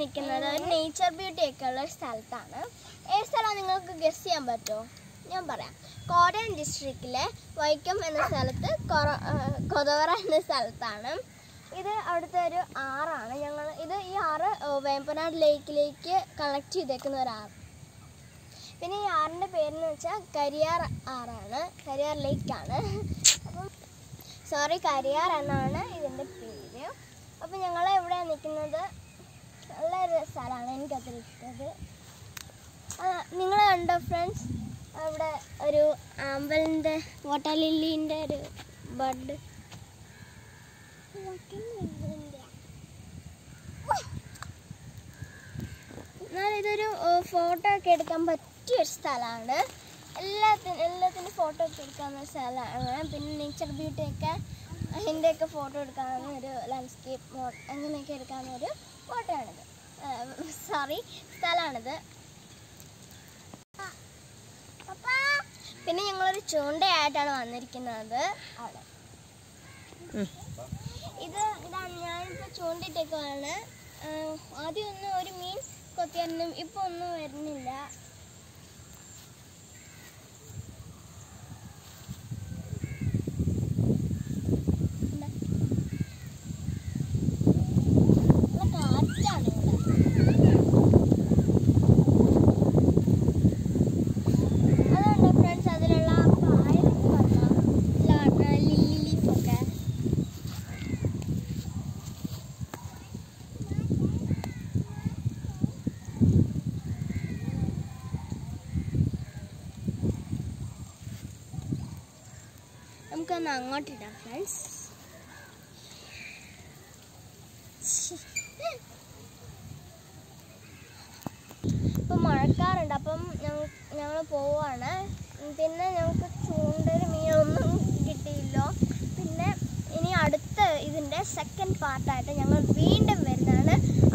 നിൽക്കുന്നത് ഒരു nature beauty ഒക്കെ ഉള്ള ഒരു സ്ഥലത്താണ് ഏത് സ്ഥലം നിങ്ങൾക്ക് ഗസ് ചെയ്യാൻ പറ്റുമോ ഞാൻ പറയാം കോട്ടയം ഡിസ്ട്രിക്റ്റിലെ വൈക്കം എന്ന സ്ഥലത്ത് കൊറ- ആ, കൊതവറ എന്ന സ്ഥലത്താണ് ഇത് അവിടുത്തെ ഒരു ആറാണ് ഞങ്ങൾ ഇത് ഈ ആറ് ഏ, വേമ്പനാട് ലേക്കിലേക്ക് കണക്ട് ചെയ്തേക്കുന്ന ഒരു ആറ് പിന്നെ ഈ ആറിൻ്റെ പേരെന്ന് വെച്ചാൽ കരിയാർ ആറാണ് കരിയാർ ലേക്കാണ് അപ്പം സോറി കരിയാർ എന്നാണ് ഇതിൻ്റെ പേര് അപ്പം ഞങ്ങൾ ഇവിടെ നിൽക്കുന്നത് നല്ലൊരു സ്ഥലമാണ് എനിക്കത്ര ഇഷ്ടത് നിങ്ങൾ കണ്ടോ ഫ്രണ്ട്സ് അവിടെ ഒരു ആമ്പലിൻ്റെ വാട്ടർ ലില്ലിൻ്റെ ഒരു ബഡ് എന്നാൽ ഇതൊരു ഫോട്ടോ ഒക്കെ എടുക്കാൻ പറ്റിയ ഒരു സ്ഥലമാണ് എല്ലാത്തിനും എല്ലാത്തിനും ഫോട്ടോ ഒക്കെ എടുക്കാവുന്ന സ്ഥലമാണ് പിന്നെ നേച്ചർ ബ്യൂട്ടി ഒക്കെ അതിൻ്റെയൊക്കെ ഫോട്ടോ എടുക്കാവുന്ന ഒരു ലാൻഡ്സ്കേപ്പ് അങ്ങനെയൊക്കെ എടുക്കാവുന്ന ഒരു ഫോട്ടോ ആണിത് സോറി സ്ഥലമാണിത് പിന്നെ ഞങ്ങളൊരു ചൂണ്ടയായിട്ടാണ് വന്നിരിക്കുന്നത് അവിടെ ഇത് ഇതാണ് ഞാനിപ്പോൾ ചൂണ്ടിട്ടേക്കുവാണ് ആദ്യം ഒന്നും ഒരു മീൻ കൊത്തിയായിരുന്നു ഇപ്പൊ ഒന്നും വരുന്നില്ല ഇതാ. നല്ല കാറ്റാണ് ഇവിടെ അതുകൊണ്ട് ഫ്രണ്ട്സ് അതിലുള്ള പായലൊക്കെ വന്നോ ലില്ലി ലീഫൊക്കെ നമുക്കൊന്ന് അങ്ങോട്ടിടാം ഫ്രണ്ട്സ് ഇപ്പം മഴക്കാറുണ്ട് അപ്പം ഞങ്ങൾ ഞങ്ങൾ പോവാണ് പിന്നെ ഞങ്ങൾക്ക് ചൂണ്ടൽ മീനൊന്നും കിട്ടിയില്ല പിന്നെ ഇനി അടുത്ത ഇതിൻ്റെ സെക്കൻഡ് പാർട്ടായിട്ട് ഞങ്ങൾ വീണ്ടും വരുന്നതാണ്